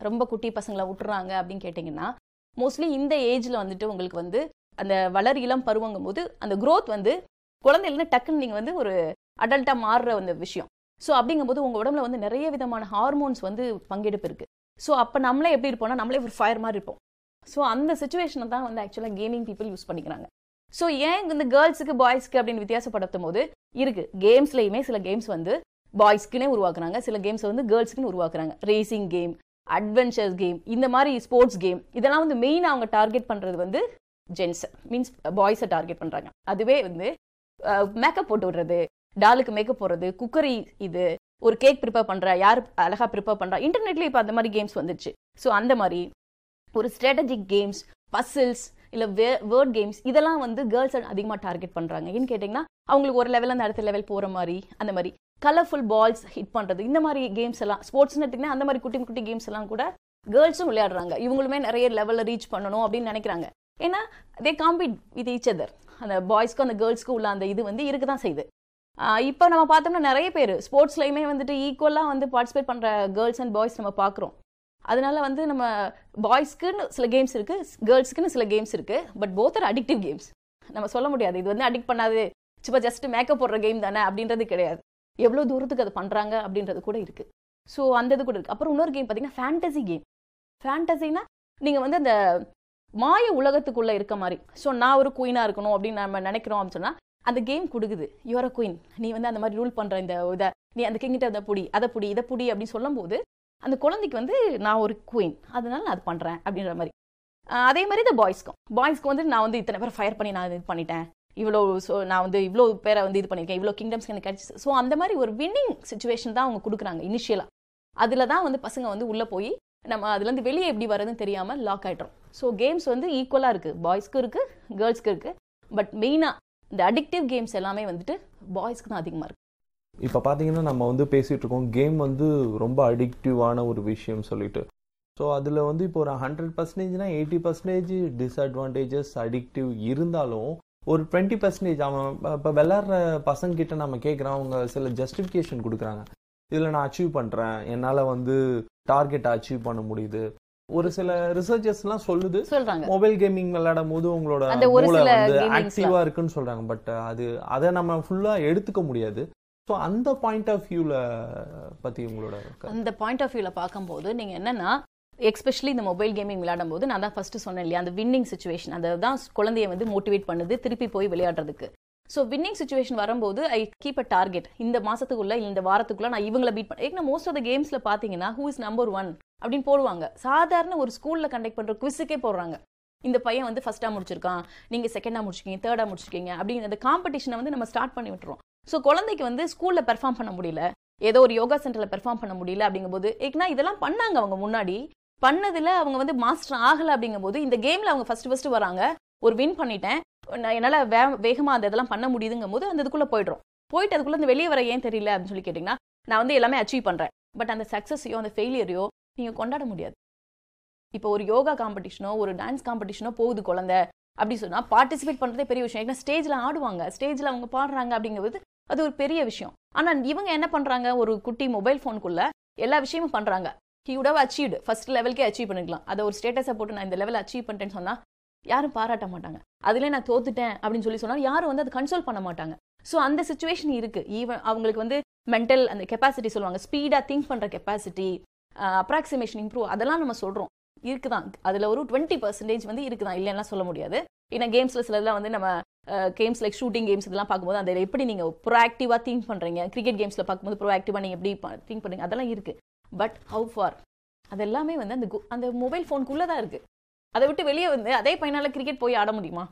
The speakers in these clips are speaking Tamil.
ரொம்ப குட்டி பசங்களை விட்டுறாங்க அப்படின்னு கேட்டிங்கன்னா மோஸ்ட்லி இந்த ஏஜ்ல வந்துட்டு உங்களுக்கு வந்து அந்த வளர் இளம் பருவங்கும் போது அந்த growth வந்து குழந்தையிலேருந்து டக்குன்னு நீங்கள் வந்து ஒரு அடல்ட்டாக மாறுற அந்த விஷயம் ஸோ அப்படிங்கும்போது உங்கள் உடம்புல வந்து நிறைய விதமான ஹார்மோன்ஸ் வந்து பங்கெடுப்பு இருக்கு ஸோ அப்போ நம்மளே எப்படி இருப்போம்னா நம்மளே ஒரு ஃபயர் மாதிரி இருப்போம் ஸோ அந்த சுச்சுவேஷனை தான் வந்து ஆக்சுவலாக கேமிங் பீப்புள் யூஸ் பண்ணிக்கிறாங்க ஸோ ஏன் இந்த கேர்ள்ஸுக்கு பாய்ஸ்க்கு அப்படின்னு வித்தியாசப்படுத்தும் போது இருக்கு கேம்ஸ்லையுமே சில கேம்ஸ் வந்து பாய்ஸ்க்குனே உருவாக்குறாங்க சில கேம்ஸ் வந்து கேர்ள்ஸ்க்குன்னு உருவாக்குறாங்க ரேசிங் கேம் அட்வென்ச்சர்ஸ் கேம் இந்த மாதிரி ஸ்போர்ட்ஸ் கேம் இதெல்லாம் வந்து மெயின் அவங்க டார்கெட் பண்றது வந்து ஜென்ஸ் மீன்ஸ் பாய்ஸை டார்கெட் பண்றாங்க அதுவே வந்து மேக்கப் போட்டு விடுறது டாலுக்கு மேக்கப் போடுறது குக்கரி இது ஒரு கேக் ப்ரிப்பேர் பண்ற யார் அழகா ப்ரிப்பேர் பண்றா இன்டர்நெட்ல இப்போ அந்த மாதிரி கேம்ஸ் வந்துச்சு ஸோ அந்த மாதிரி ஒரு ஸ்ட்ராட்டஜிக் கேம்ஸ் பசில்ஸ் இல்ல வேர்ட் கேம்ஸ் இதெல்லாம் வந்து கேர்ள்ஸ் அதிகமாக டார்கெட் பண்றாங்க ஏன்னு கேட்டிங்கன்னா அவங்களுக்கு ஒரு லெவல் அந்த அடுத்த லெவல் போற மாதிரி அந்த மாதிரி கலர்ஃபுல் பால்ஸ் ஹிட் பண்றது இந்த மாதிரி கேம்ஸ் எல்லாம் ஸ்போர்ட்ஸ் எடுத்தீங்கன்னா அந்த மாதிரி குட்டி குட்டி கேம்ஸ் எல்லாம் கூட கேர்ள்ஸும் விளையாடுறாங்க இவங்களுமே நிறைய லெவலில் ரீச் பண்ணணும் அப்படின்னு நினைக்கிறாங்க ஏன்னா they compete with each other அந்த பாய்ஸ்க்கும் அந்த கேர்ள்ஸ்க்கும் உள்ள அந்த இது வந்து இருக்க தான் செய்யுது இப்போ நம்ம பார்த்தோம்னா நிறைய பேர் ஸ்போர்ட்ஸ்லையுமே வந்துட்டு ஈக்குவலாக வந்து பார்ட்டிசிபேட் பண்ணுற கேர்ள்ஸ் அண்ட் பாய்ஸ் நம்ம பார்க்குறோம் அதனால வந்து நம்ம பாய்ஸ்க்குன்னு சில கேம்ஸ் இருக்கு கேர்ள்ஸ்க்குன்னு சில கேம்ஸ் இருக்கு but both are addictive games நம்ம சொல்ல முடியாது இது வந்து அடிக்ட் பண்ணாது சும்மா ஜஸ்ட் மேக்கப் போடுற கேம் தானே அப்படின்றது கிடையாது எவ்வளோ தூரத்துக்கு அது பண்ணுறாங்க அப்படின்றது கூட இருக்கு ஸோ அந்த இது கூட இருக்கு அப்புறம் இன்னொரு கேம் பார்த்தீங்கன்னா ஃபேண்டசி கேம் ஃபேண்டசினா நீங்கள் வந்து அந்த மாய உலகத்துக்குள்ள இருக்க மாதிரி ஸோ நான் ஒரு குயினாக இருக்கணும் அப்படின்னு நம்ம நினைக்கிறோம் அப்படின்னு சொன்னால் அந்த கேம் கொடுக்குது யுவர் அ குயின் நீ வந்து அந்த மாதிரி ரூல் பண்ணுற இந்த இதை நீ அந்த கிங்கிட்ட அதை புடி அதை புடி இதை புடி அப்படின்னு சொல்லும்போது அந்த குழந்தைக்கு வந்து நான் ஒரு குயின் அதனால நான் அது பண்ணுறேன் அப்படின்ற மாதிரி ஆஹ் அதே மாதிரி இந்த பாய்ஸ்க்கும் பாய்ஸ்க்கு வந்து நான் வந்து இத்தனை பேர் ஃபயர் பண்ணி நான் இது பண்ணிட்டேன் இவ்வளோ ஸோ நான் வந்து இவ்வளோ பேரை வந்து இது பண்ணியிருக்கேன் இவ்வளோ கிங்டம்ஸ் எனக்கு கிடச்சி ஸோ அந்த மாதிரி ஒரு வின்னிங் சுச்சுவேஷன் தான் அவங்க கொடுக்குறாங்க இனிஷியலாக அதில் தான் வந்து பசங்க வந்து உள்ளே போய் நம்ம அதுலேருந்து வெளியே எப்படி வரதுன்னு தெரியாமல் லாக் ஆகிட்டோம் ஸோ கேம்ஸ் வந்து ஈக்குவலாக இருக்குது பாய்ஸ்க்கு இருக்குது கேர்ள்ஸ்க்கு இருக்குது பட் மெயினாக இந்த அடிக்டிவ் கேம்ஸ் எல்லாமே வந்துட்டு பாய்ஸ்க்கு தான் அதிகமாக இருக்குது இப்போ பார்த்தீங்கன்னா நம்ம வந்து பேசிகிட்டு இருக்கோம் கேம் வந்து ரொம்ப அடிக்டிவான ஒரு விஷயம் சொல்லிட்டு ஸோ அதில் வந்து இப்போ ஒரு ஹண்ட்ரட் பர்சன்டேஜ்னா எயிட்டி பர்சன்டேஜ் டிஸ்அட்வான்டேஜஸ் அடிக்டிவ் இருந்தாலும் ஒரு டுவெண்ட்டி பர்சன்டேஜ் அவன் இப்போ விளாட்ற பசங்கிட்ட நம்ம கேட்குறோம் அவங்க சில ஜஸ்டிஃபிகேஷன் கொடுக்குறாங்க இதில் நான் அச்சீவ் பண்ணுறேன் என்னால் வந்து டார்கெட்டை அச்சீவ் பண்ண முடியுது ஒரு சில ரிசர்ச்சர்ஸ்லாம் சொல்லுது சொல்கிறாங்க மொபைல் கேமிங் விளையாடும் போது உங்களோட அந்த ஒரு மூளை சில வந்து gamings ஆக்டிவா இருக்குன்னு சொல்றாங்க பட் அது அதை நம்ம ஃபுல்லா எடுத்துக்க முடியாது ஸோ அந்த பாயிண்ட் ஆஃப் வியூல பத்தி உங்களோட கருத்து. அந்த பாயிண்ட் ஆஃப் வியூவில் பார்க்கும்போது நீங்கள் என்னன்னா எஸ்பெஷலி இந்த மொபைல் கேமிங் விளையாடும் போது நான் தான் ஃபர்ஸ்ட் சொன்னேன் இல்லையா அந்த வின்னிங் சுச்சுவேஷன் அதை தான் குழந்தைய வந்து மோட்டிவேட் பண்ணுது திருப்பி போய் விளையாடுறதுக்கு ஸோ வின்னிங் சுச்சுவேஷன் வரும்போது ஐ கீப் அ டார்கெட் இந்த மாசத்துக்குள்ள இந்த வாரத்துக்குள்ள நான் இவங்கள பீட் பண்ண ஏன்னா மோஸ்ட் ஆஃப் த கேம்ஸ்ல பாத்தீங்கன்னா ஹூ இஸ் நம்பர் ஒன் அப்படின்னு போடுவாங்க சாதாரண ஒரு ஸ்கூல்ல கண்டக்ட் பண்ற குவிஸுக்கே போடுறாங்க இந்த பையன் வந்து ஃபர்ஸ்டா முடிச்சிருக்கான் நீங்க செகண்டா முடிச்சிருக்கீங்க தேர்டா முடிச்சிருக்கீங்க அப்படின்னு அந்த காம்படிஷனை வந்து நம்ம ஸ்டார்ட் பண்ணி விட்டுறோம் ஸோ குழந்தைக்கு வந்து ஸ்கூல்ல பெர்ஃபார்ம் பண்ண முடியல ஏதோ ஒரு யோகா சென்டர்ல பெர்ஃபார்ம் பண்ண முடியல அப்படிங்கும்போது ஏன்னா இதெல்லாம் பண்ணாங்க அவங்க முன்னாடி பண்ணதுல அவங்க வந்து மாஸ்டர் ஆகல அப்படிங்கும்போது இந்த கேம்ல அவங்க ஃபர்ஸ்ட் ஃபர்ஸ்ட் வராங்க ஒரு வின் பண்ணிட்டேன் நான் என்னால வே வேகமா அந்த இதெல்லாம் பண்ண முடியுதுங்கும் போது அந்த இதுக்குள்ள போயிடுறோம் போயிட்டு அதுக்குள்ள இந்த வெளியே வர ஏன் தெரியல அப்படின்னு சொல்லி கேட்டிங்கன்னா நான் வந்து எல்லாமே அச்சீவ் பண்றேன் பட் அந்த சக்ஸஸையோ அந்த ஃபெயிலியரையோ நீங்க கொண்டாட முடியாது இப்போ ஒரு யோகா காம்படிஷனோ ஒரு டான்ஸ் காம்படிஷனோ போகுது குழந்தை அப்படி சொன்னா பார்ட்டிசிபேட் பண்றதே பெரிய விஷயம் ஏன்னா ஸ்டேஜ்ல ஆடுவாங்க ஸ்டேஜ்ல அவங்க பாடுறாங்க அப்படிங்கிறது அது ஒரு பெரிய விஷயம் ஆனா இவங்க என்ன பண்றாங்க ஒரு குட்டி மொபைல் ஃபோனுக்குள்ள எல்லா விஷயமும் பண்றாங்க he would have achieved first லெவலுக்கே அச்சீவ் பண்ணிக்கலாம் அதை ஒரு ஸ்டேட்டஸை போட்டு நான் இந்த லெவல் அச்சீவ் பண்ணிட்டேன்னு சொன்னா யாரும் பாராட்ட மாட்டாங்க அதுல நான் தோத்துட்டேன் அப்படின்னு சொல்லி சொன்னா யாரும் வந்து அதை கன்சோல் பண்ண மாட்டாங்க ஸோ அந்த சுச்சுவேஷன் இருக்கு ஈவன் அவங்களுக்கு வந்து மென்டல் அந்த கெப்பாசிட்டி சொல்லுவாங்க ஸ்பீடா திங்க் பண்ற கெப்பாசிட்டி அப்ராக்சிமேஷன் இம்ப்ரூவ் அதெல்லாம் நம்ம சொல்றோம் இருக்குதான் அதுல ஒரு டுவெண்ட்டி பர்சன்டேஜ் வந்து இருக்குதான் இல்லைன்னா சொல்ல முடியாது ஏன்னா கேம்ஸ்ல சிலதெல்லாம் வந்து நம்ம கேம்ஸ் லைக் ஷூட்டிங் கேம்ஸ் இதெல்லாம் பார்க்கும்போது அதில் எப்படி நீங்க ப்ரோஆக்டிவா திங்க் பண்றீங்க கிரிக்கெட் கேம்ஸ்ல பார்க்கும்போது ப்ரோஆக்டிவா நீங்க எப்படி திங்க் பண்றீங்க அதெல்லாம் இருக்கு பட் ஹவு ஃபார் அது எல்லாமே வந்து அந்த கு- அந்த மொபைல் ஃபோனுக்குள்ள தான் இருக்கு அதை விட்டு வெளியே வந்து அதே பையனால கிரிக்கெட் போய் ஆட முடியுமா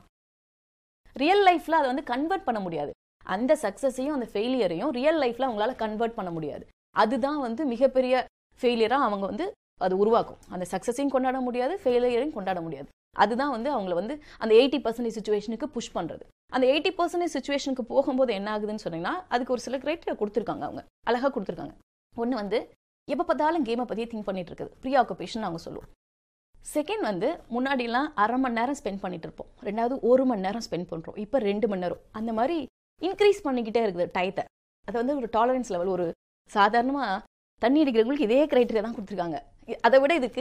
ரியல் லைஃப்ல அதை வந்து கன்வெர்ட் பண்ண முடியாது அந்த சக்சஸையும் அந்த ஃபெயிலியரையும் ரியல் லைஃப்ல அவங்களால கன்வெர்ட் பண்ண முடியாது அதுதான் வந்து மிகப்பெரிய ஃபெயிலியரா அவங்க வந்து அது உருவாக்கும் அந்த சக்சஸையும் கொண்டாட முடியாது ஃபெயிலியரையும் கொண்டாட முடியாது அதுதான் வந்து அவங்கள வந்து அந்த எயிட்டி பர்சன்டேஜ் சுச்சுவேஷனுக்கு புஷ் பண்றது அந்த எயிட்டி பர்சன்டேஜ் சுச்சுவேஷனுக்கு போகும்போது என்ன ஆகுதுன்னு சொன்னீங்கன்னா அதுக்கு ஒரு சில கிரைட்டீரியா கொடுத்துருக்காங்க அவங்க அழகா கொடுத்துருக்காங்க ஒன்று வந்து எப்போ பார்த்தாலும் கேமை பற்றியே திங்க் பண்ணிட்டு இருக்குது ப்ரீ ஆக்குபேஷன் அவங்க சொல்லுவோம் செகண்ட் வந்து முன்னாடிலாம் அரை மணி நேரம் ஸ்பெண்ட் பண்ணிட்டு இருப்போம் ரெண்டாவது ஒரு மணி நேரம் ஸ்பெண்ட் பண்ணுறோம் இப்போ ரெண்டு மணி நேரம் அந்த மாதிரி இன்க்ரீஸ் பண்ணிக்கிட்டே இருக்குது டயத்தை அது வந்து ஒரு டாலரன்ஸ் லெவல் ஒரு சாதாரணமாக தண்ணி அடிக்கிறவங்களுக்கு இதே கிரைட்டீரியா தான் கொடுத்துருக்காங்க அதை விட இதுக்கு